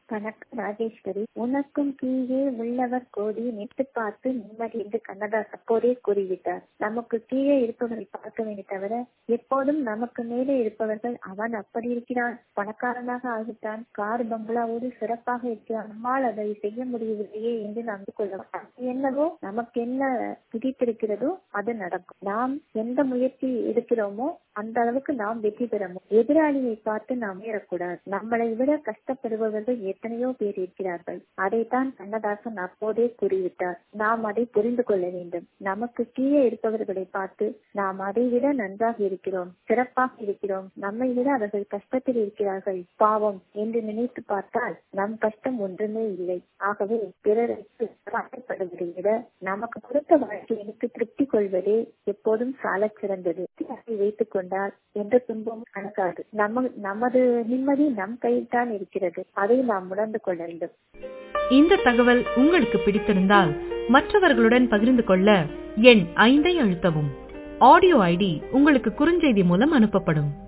வணக்கம் ராஜேஸ்வரி உனக்கும் கீழே உள்ளவர் கோடி நிட்டு பார்த்து நிம்மதி என்று கண்ணதாஸ் அப்போதே கூறிவிட்டார் நமக்கு கீழே இருப்பவரை பார்க்க வேண்டிய தவிர எப்போதும் நமக்கு மேலே இருப்பவர்கள் அவன் அப்படி இருக்கிறான் பணக்காரனாக ஆகிட்டான் கார் பங்களாவோடு சிறப்பாக இருக்கிறான் நம்மால் அதை செய்ய முடியவில்லையே என்று நாம் கொள்ள என்னவோ நமக்கு என்ன விதித்திருக்கிறதோ அது நடக்கும் நாம் எந்த முயற்சி எடுக்கிறோமோ அந்த அளவுக்கு நாம் வெற்றி பெற எதிராளியை பார்த்து நாம் ஏறக்கூடாது நம்மளை விட கஷ்டப்படுபவர்கள் எத்தனையோ பேர் இருக்கிறார்கள் அதைத்தான் கண்ணதாசன் அப்போதே கூறிவிட்டார் நாம் அதை புரிந்து கொள்ள வேண்டும் நமக்கு கீழே இருப்பவர்களை பார்த்து நாம் அதை விட நன்றாக இருக்கிறோம் சிறப்பாக இருக்கிறோம் நம்மை விட அவர்கள் கஷ்டத்தில் இருக்கிறார்கள் பாவம் என்று நினைத்து பார்த்தால் நம் கஷ்டம் ஒன்றுமே இல்லை ஆகவே பிறருக்கு பாடப்படுவதை விட நமக்கு கொடுத்த வாழ்க்கைக்கு திருப்தி கொள்வதே எப்போதும் சால சிறந்தது அதை வைத்துக் கொண்டால் எந்த துன்பமும் கணக்காது நம்ம நமது நிம்மதி நம் கையில் தான் இருக்கிறது அதை நாம் உணர்ந்து கொள்ள வேண்டும் இந்த தகவல் உங்களுக்கு பிடித்திருந்தால் மற்றவர்களுடன் பகிர்ந்து கொள்ள எண் ஐந்தை அழுத்தவும் ஆடியோ ஐடி உங்களுக்கு குறுஞ்செய்தி மூலம் அனுப்பப்படும்